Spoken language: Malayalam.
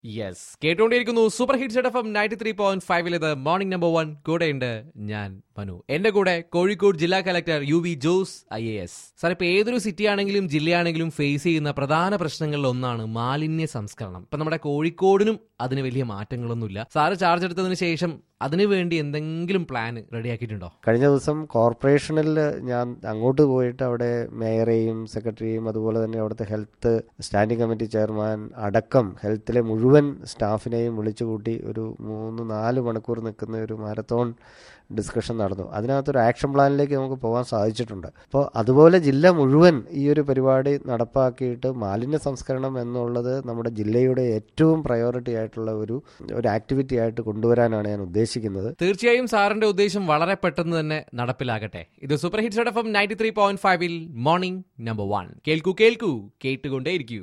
യെസ് കേട്ടുകൊണ്ടിരിക്കുന്നു super hit F M ninety three point ഫൈവിലേത് മോർണിംഗ് നമ്പർ വൺ കൂടെയുണ്ട് ഞാൻ മനു എന്റെ കൂടെ കോഴിക്കോട് ജില്ലാ collector U V Jose I A S sir ഇപ്പൊ ഏതൊരു സിറ്റി ആണെങ്കിലും ജില്ലയാണെങ്കിലും ഫേസ് ചെയ്യുന്ന പ്രധാന പ്രശ്നങ്ങളിൽ ഒന്നാണ് മാലിന്യ സംസ്കരണം ഇപ്പൊ നമ്മുടെ കോഴിക്കോടിനും അതിന് വലിയ മാറ്റങ്ങളൊന്നുമില്ല സാറ് ചാർജ് എടുത്തതിന് ശേഷം അതിനു വേണ്ടി എന്തെങ്കിലും പ്ലാൻ റെഡിയാക്കിയിട്ടുണ്ടോ കഴിഞ്ഞ ദിവസം കോർപ്പറേഷനിൽ ഞാൻ അങ്ങോട്ട് പോയിട്ട് അവിടെ മേയറെയും സെക്രട്ടറിയും അതുപോലെ തന്നെ അവിടുത്തെ ഹെൽത്ത് സ്റ്റാൻഡിംഗ് കമ്മിറ്റി ചെയർമാൻ അടക്കം ഹെൽത്തിലെ മുഴുവൻ സ്റ്റാഫിനെയും വിളിച്ചുകൂട്ടി ഒരു മൂന്ന് നാല് മണിക്കൂർ നിൽക്കുന്ന ഒരു മാരത്തോൺ ഡിസ്കഷൻ നടന്നു അതിനകത്തൊരു ആക്ഷൻ പ്ലാനിലേക്ക് നമുക്ക് പോകാൻ സാധിച്ചിട്ടുണ്ട് അപ്പോൾ അതുപോലെ ജില്ല മുഴുവൻ ഈ ഒരു പരിപാടി നടപ്പാക്കിയിട്ട് മാലിന്യ സംസ്കരണം എന്നുള്ളത് നമ്മുടെ ജില്ലയുടെ ഏറ്റവും പ്രയോറിറ്റി ആയിട്ടുള്ള ഒരു ഒരു ആക്ടിവിറ്റി ആയിട്ട് കൊണ്ടുവരാനാണ് ഞാൻ ഉദ്ദേശിക്കുന്നത് തീർച്ചയായും സാറിന്റെ ഉദ്ദേശം വളരെ പെട്ടെന്ന് തന്നെ നടപ്പിലാകട്ടെ ഇത് super hit F M ninety three point ഫൈവിൽ മോർണിംഗ് നമ്പർ വൺ കേൾക്കൂ കേൾക്കൂ കേട്ടുകൊണ്ടേയിരിക്കൂ